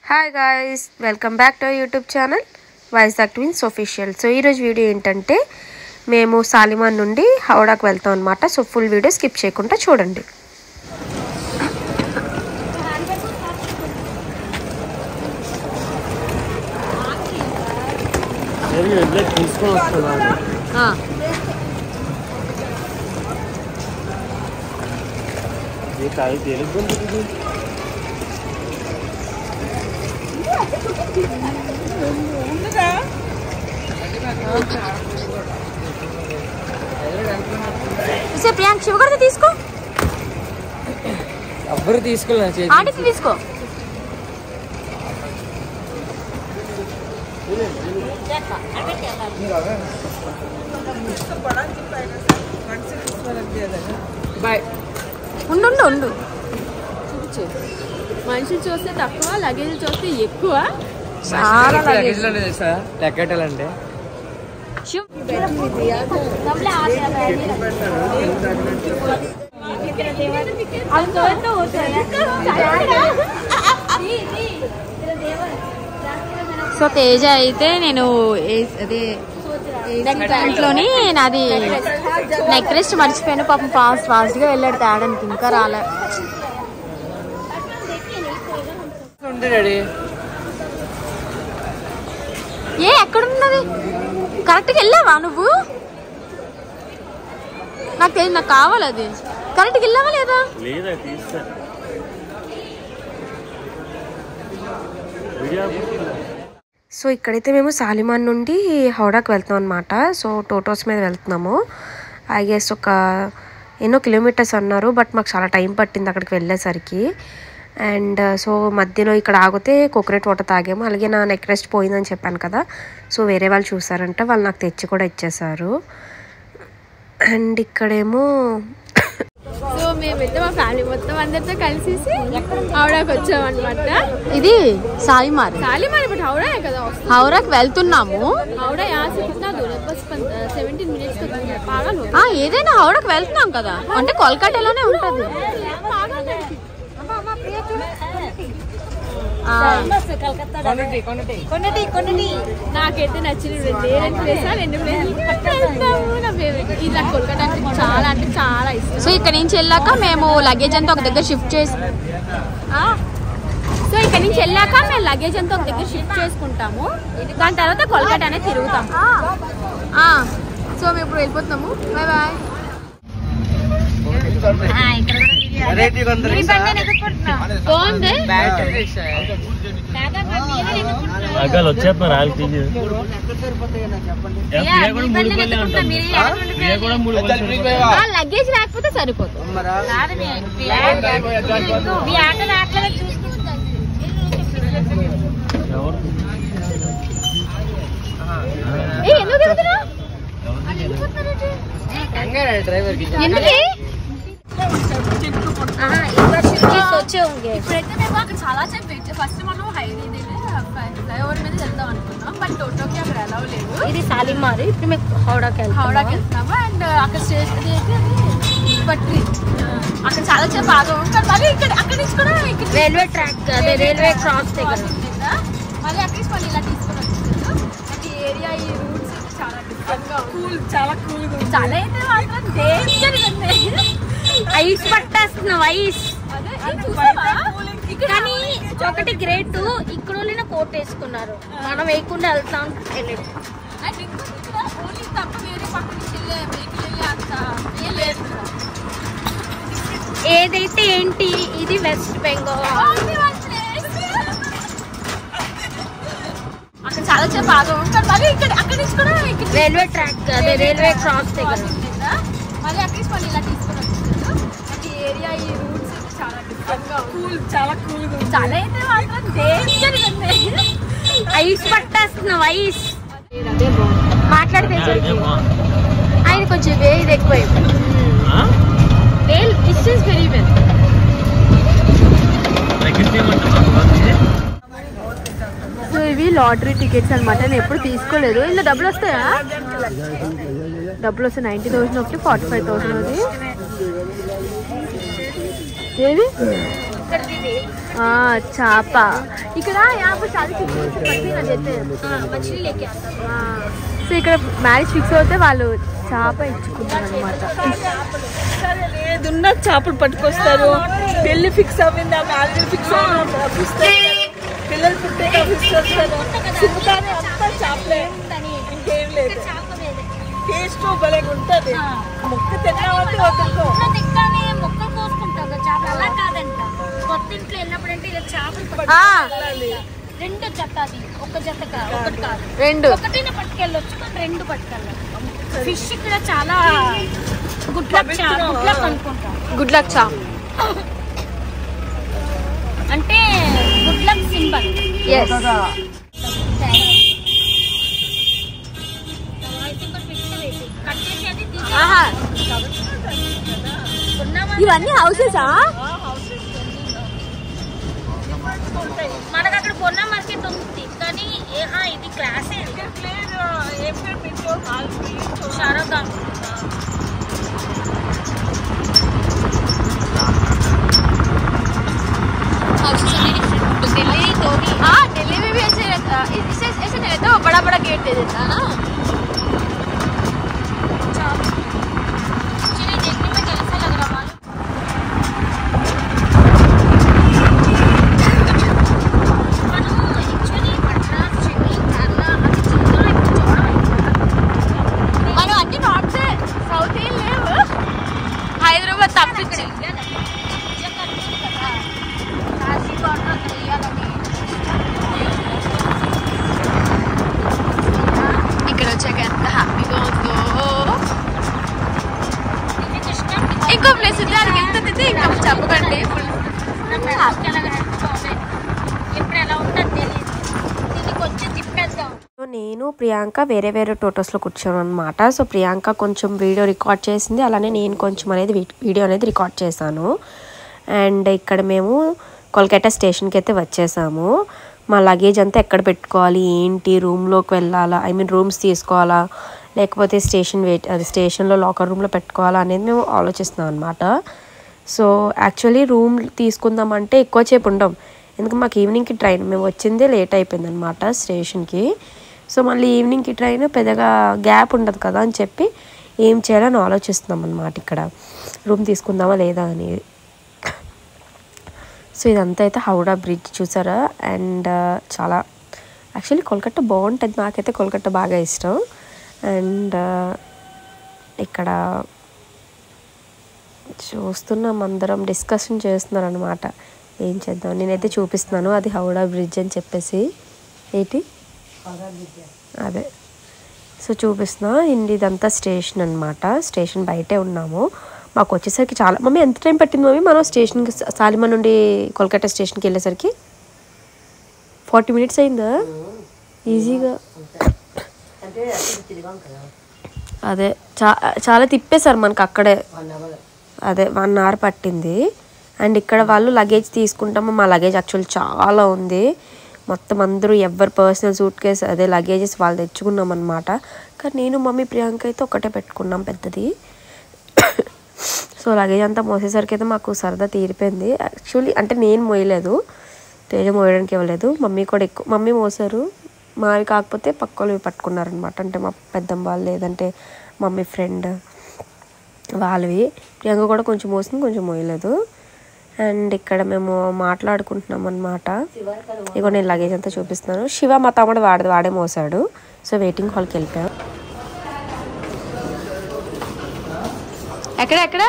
Hi guys welcome back to YouTube channel Vizag twins official so ఈరోజు video ఏంటంటే మేము సాలిమాన్ నుండి హౌడాకు వెళ్తాం అనమాట సో ఫుల్ వీడియో స్కిప్ చేయకుండా చూడండి తీసుకొని వస్తున్నాను నీకు అది తెలుగుంటుంది ప్రియాంక్ శివగారిది తీసుకో ఎవ్వరు తీసుకెళ్ళిన చేతి ఆంటీకి తీసుకో బాయ్ ఉండు ఉండు ఉండు మనిషి చూస్తే తక్కువ లగేజ్ చూస్తే ఎక్కువ చాలా లగేజ్ లోనే తెలుసా లెక్కటాలంటే శివ్ సో తేజ అయితే నేను ఏ- అదే దాంట్లోని నాది నెక్లెస్ మర్చిపోయాను పాపం ఫాస్ట్ ఫాస్ట్ గా వెళ్ళాడు తేడానికి ఇంకా రాలే ఉంది డాడీ ఏ ఎక్కడున్నది కరెక్ట్గా వెళ్ళావా నువ్వు నాకు తెలియదు నాకు కావాలి అది కరెక్ట్గా వెళ్ళావా లేదా లేదా తీస్తా వీడియో సో ఇక్కడైతే మేము సాలిమాన్ నుండి హౌడాకి వెళ్తాం అనమాట సో టోటోస్ మీద వెళ్తున్నాము ఐ గెస్ ఒక ఎన్నో కిలోమీటర్స్ అన్నారు బట్ మాకు చాలా టైం పట్టింది అక్కడికి వెళ్ళేసరికి అండ్ సో మధ్యలో ఇక్కడ ఆగితే కోకోనట్ వాటర్ తాగాము అలాగే నా నెక్ రెస్ట్ పోయిందని చెప్పాను కదా సో వేరే వాళ్ళు చూసారంట వాళ్ళు నాకు తెచ్చి కూడా ఇచ్చేసారు అండ్ ఇక్కడేమో సో మేమైతే మా ఫ్యామిలీ మొత్తం అందరితో కలిసేసి హౌడాకి వచ్చామన్నమాట ఇది సాలిమార్ కాళీమారి బట్ హౌడా కదా వస్తుంది హౌరాకి వెళ్తున్నాము హౌడా यहाँ से कितना दूर है बस सेवेंटीन मिनट्स का दूर है पागल हो ఆ ఏదైనా హౌడాకి వెళ్తున్నాం కదా అంటే కోల్కతాలోనే ఉంటది ఆ, నాకైతే నచ్చిన రెండు ప్లేస్ రెండు ప్లేస్ నా ఫేవరెట్ ఇది నాకు కోల్కతా అంటే చాలా అంటే చాలా ఇష్టం సో ఇక్కడ నుంచి వెళ్ళాక మేము లగేజ్ అంతా ఒక దగ్గర షిఫ్ట్ చేసి ఆ, సో ఇక్కడ నుంచి వెళ్ళాక మేము లగేజ్ అంతా ఒక దగ్గర షిఫ్ట్ చేసుకుంటాము దాని తర్వాత కోల్కతా అనేది తిరుగుతాము ఆ, సో మేము ఇప్పుడు వెళ్ళిపోతున్నాము బాయ్ బాయ్ వెరైటీగా ఉంది రిక్షా. బాగుంది బ్యాటరీ రిక్షా అగ్గాలు వచ్చేస్తున్నారు ఆలు తీసి ప్రియ కూడా మూడు పల్లె అంటుంది ప్రియ కూడా మూడు పల్లె ఆ లగేజ్ లేకపోతే సరిపోతుంది అమ్మరా ఎవరు ఏ ఎందుకు తిరుగుతున్నావు డ్రైవర్ కి ఎందుకు వచ్చే ఇప్పుడైతే మేము అక్కడ చాలా సేపు వెయిట్ ఫస్ట్ మనం హైవే ఫ్లైఓవర్ మీద వెళ్దాం అనుకున్నాం బట్ టోటోకి అక్కడ ఎలా లేదు ఇది సాలిమార్ ఇప్పుడు మేము హౌడాకి వెళ్తాము హౌడాకి వెళ్తాము అండ్ అక్కడ స్టేషన్ అయితే అది పట్రి అక్కడ చాలా సేపు ఆగా ఉంటారు మళ్ళీ ఇక్కడ అక్కడి నుంచి కూడా ఇక్కడ రైల్వే ట్రాక్ అదే రైల్వే క్రాస్ దగ్గర కింద. మళ్ళీ అక్కడి నుంచి మళ్ళీ ఇలా తీసుకొని వచ్చేసారు అండ్ ఈ ఏరియా ఈ రూట్స్ చాలా డిఫరెంట్ గా కూల్ చాలా కూల్ చాలా అయితే మాత్రం డేంజర్ ఉంది ఐస్ పట్టేస్తున్నావు ఐస్ అదే ఇది చూసావా? ఇక్కడ కానీ ఒకటి గ్రేట్ ఇక్కడ వాళ్ళైనా కోట్ వేసుకున్నారు మనం వేయకుండా వెళ్తాం తెలియదు అండ్ ఇంకొకటి ఇక్కడ ఓన్లీ తప్ప వేరే పక్క నుంచి వెళ్ళే వెహికల్ వెళ్ళే అంత ఏం లేదు ఏదైతే ఏంటి ఇది West Bengal Only one place. అక్కడ చాలా సేపు ఆగా ఉంటారు మళ్ళీ ఇక్కడ అక్కడి నుంచి కూడా ఇక్కడ రైల్వే ట్రాక్ అదే రైల్వే క్రాస్ దగ్గర కింద. మళ్ళీ అక్కడి నుంచి మళ్ళీ ఇలా తీసుకొని వచ్చేసారు అండ్ ఈ ఏరియా ఈ రూట్స్ చాలా డిఫరెంట్ గా కూల్ చాలా కూల్ చాలా అయితే మాత్రం డేంజర్ ఉంది ఐస్ పట్టేస్తున్నావు ఐస్ మాట్లాడితే అదే బాగుంది ఆయన కొంచెం వేది ఎక్కువ ఆ? వేల్ డిస్టెన్స్ వెరీ వెల్ తగ్గించేయమంటావా? సో ఇవి లాటరీ టికెట్స్ అనమాట నేను ఎప్పుడు తీసుకోలేదు ఇలా డబ్బులు వస్తాయా డబ్బులు వస్తాయి నైంటీ థౌసండ్ ఒకటి ఫార్టీ ఫైవ్ థౌసండ్ అది ఏది ఆ, చాప ఇక్కడ యాభై చాలా मछली लेके आता हूँ సో ఇక్కడ మ్యారేజ్ ఫిక్స్ అవుతే వాళ్ళు చాప ఇచ్చుకుంటారు అనమాట ఏదున్నా చేపలు పట్టుకొస్తారు పెళ్లి ఫిక్స్ అవ్వింది ఆ మ్యారేజ్ ఫిక్స్ పిల్లలు పుట్టే తీసుకొస్తారు సుఖాన్ని అంతా చేపలే ఇంకేం లేదు టేస్ట్ భలే ఉంటది ముక్క తిన్నామంటే వదులుకో ఉన్న దిక్కని మొక్కలు కోసుకుంటాం కదా చేపలు అలా కాదంట కొత్త ఇంట్లో వెళ్ళినప్పుడు అంటే ఇలా చేపలు పట్టుకెళ్ళాలి రెండు జత అది ఒక జత కాదు ఒకటి కాదు రెండు ఒకటిని పట్టుకెళ్ళొచ్చు కానీ రెండు పట్టుకెళ్ళాలి ఫిష్ ఇక్కడ చాలా గుడ్లక్ చా- గుడ్లక్ అనుకుంటా గుడ్ లక్ చాప్ అంటే గుడ్లక్ సింబల్ ఎస్ కట్ చేసి అది తీసి ఆహా ఉన్నామా? ఇవన్నీ హౌసెసా మనకు అక్కడ పొన్న మార్కెట్ ఉంది కానీ ఏ- ఆ, ఇది క్లాసే లేదు ఏం పేరు పెట్టు హాల్ షారదా दिल्ली तो भी हाँ दिल्ली में भी ऐसे रहता इससे ऐसे नहीं रहता वो बड़ा बड़ा गेट दे देता है ना एक्चुअली देखने में कैसा लग रहा मालूम మనం యాక్చువల్లీ మద్రాస్ చెన్నై కేరళ అది చిన్నగా ఇప్పుడు చూడాలి మనం అన్ని నార్త్ సౌత్ ఏం లేవు హైదరాబాద్ తప్పించి కాశీ బార్డర్ అక్కడ వేయాలని ఇక్కడ వచ్చాక ఎంత హ్యాపీగా ఉందో ఇది ఇష్టం ఇంకో ప్లేస్ ఉంది అది వెళ్తుంది ఇంకా చెప్పకండి ఫుల్ ఎప్పుడు ఎలా ఉంటుందో తెలియదు దీనికి వచ్చి తిప్పేద్దాం సో నేను ప్రియాంక వేరే వేరే టోటోస్లో కూర్చోను అనమాట సో ప్రియాంక కొంచెం వీడియో రికార్డ్ చేసింది అలానే నేను కొంచెం అనేది వీ- వీడియో అనేది రికార్డ్ చేశాను అండ్ ఇక్కడ మేము కోల్కతా స్టేషన్కి అయితే వచ్చేసాము మా లగేజ్ అంతా ఎక్కడ పెట్టుకోవాలి ఏంటి రూమ్లోకి వెళ్ళాలా ఐ మీన్ రూమ్స్ తీసుకోవాలా లేకపోతే స్టేషన్ వెయిట్ అది స్టేషన్లో లాకర్ రూమ్లో పెట్టుకోవాలా అనేది మేము ఆలోచిస్తున్నాం అనమాట సో యాక్చువల్లీ రూమ్ తీసుకుందామంటే ఎక్కువ సేపు ఉండం ఎందుకంటే మాకు ఈవినింగ్కి ట్రైన్ మేము వచ్చిందే లేట్ అయిపోయింది అనమాట స్టేషన్కి సో మళ్ళీ ఈవినింగ్కి ట్రైన్ పెద్దగా గ్యాప్ ఉండదు కదా అని చెప్పి ఏం చేయాలని ఆలోచిస్తున్నాం అనమాట ఇక్కడ రూమ్ తీసుకుందామా లేదా అనేది సో ఇదంతా అయితే హౌడా బ్రిడ్జ్ చూసారా అండ్ చాలా యాక్చువల్లీ కోల్కతా బాగుంటుంది నాకైతే కోల్కతా బాగా ఇష్టం అండ్ ఇక్కడ చూస్తున్నాం అందరం డిస్కషన్ చేస్తున్నారు అనమాట ఏం చేద్దాం నేనైతే చూపిస్తున్నాను అది హౌడా బ్రిడ్జ్ అని చెప్పేసి ఏంటి అదే సో చూపిస్తున్నా ఇండి ఇదంతా స్టేషన్ అనమాట స్టేషన్ బయటే ఉన్నాము మాకు వచ్చేసరికి చాలా మమ్మీ ఎంత టైం పట్టింది మమ్మీ మనం స్టేషన్కి సాలిమా నుండి కోల్కతా స్టేషన్కి వెళ్ళేసరికి ఫార్టీ మినిట్స్ అయిందా ఈజీగా అదే చా చాలా తిప్పేశారు మనకు అక్కడే అదే వన్ అవర్ పట్టింది అండ్ ఇక్కడ వాళ్ళు లగేజ్ తీసుకుంటాము మా లగేజ్ యాక్చువల్ చాలా ఉంది మొత్తం అందరూ ఎవరి పర్సనల్ సూట్ కేస్ అదే లగేజెస్ వాళ్ళు తెచ్చుకున్నాం అనమాట కానీ నేను మమ్మీ ప్రియాంక అయితే ఒకటే పెట్టుకున్నాం పెద్దది సో లగేజ్ అంతా మోసేసరికి అయితే మాకు సరదా తీరిపోయింది యాక్చువల్లీ అంటే నేను మోయలేదు తేజ మోయడానికి ఇవ్వలేదు మమ్మీ కూడా ఎక్కువ మమ్మీ మోసారు మావి కాకపోతే పక్క వాళ్ళు పట్టుకున్నారనమాట అంటే మా పెద్దమ్మ వాళ్ళు లేదంటే మమ్మీ ఫ్రెండ్ వాళ్ళవి ప్రియాంక కూడా కొంచెం మోసింది కొంచెం మోయలేదు అండ్ ఇక్కడ మేము మాట్లాడుకుంటున్నాం అనమాట ఇగో నేను లగేజ్ అంతా చూపిస్తున్నాను శివ మా తమ్ముడు వాడది వాడే మోసాడు సో వెయిటింగ్ హాల్కి వెళ్ళిపోయాం ఎక్కడ ఎక్కడ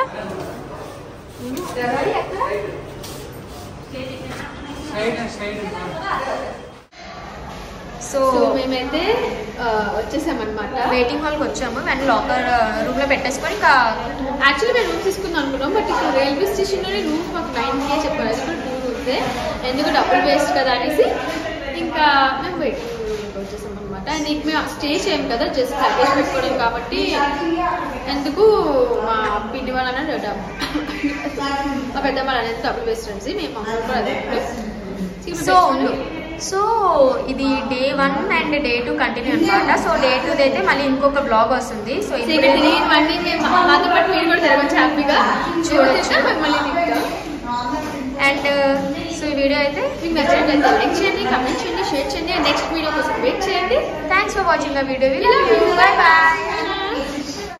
సో మేమైతే వచ్చేసామన్నమాట వెయిటింగ్ హాల్కి వచ్చాము అండ్ లాకర్ రూమ్ లో పెట్టేసుకొని ఇంకా యాక్చువల్లీ మేము రూమ్ తీసుకుందాం అనుకున్నాం బట్ ఇక్కడ రైల్వే స్టేషన్లోనే రూమ్స్ మాకు నైన్ కే చెప్పారు అది కూడా టూ రూమ్సే ఎందుకు డబ్బులు వేస్ట్ కదా అనేసి ఇంకా మేము వెయిటింగ్ వచ్చేసాం అనమాట అండ్ ఇంక మేము స్టే చేయం కదా జస్ట్ లగేజ్ పెట్టుకోవడం కాబట్టి ఎందుకు మా పిండి వాళ్ళని మా పెద్ద వాళ్ళని డబ్బులు వేస్ట్ అనేసి మేము అమౌంట్ కూడా అదే సో సో ఇది day one and day two continue అనమాట సో డే టూ అయితే మళ్ళీ ఇంకొక బ్లాగ్ వస్తుంది సో మాతో పాటు మీరు కూడా తిరగచ్చు హ్యాపీగా చూడొచ్చు అండ్ సో ఈ వీడియో అయితే మీకు నచ్చినట్లయితే లైక్ చేయండి కమెంట్ చేయండి షేర్ చేయండి నెక్స్ట్ వీడియో కోసం వెయిట్ చేయండి thanks for watching the video bye bye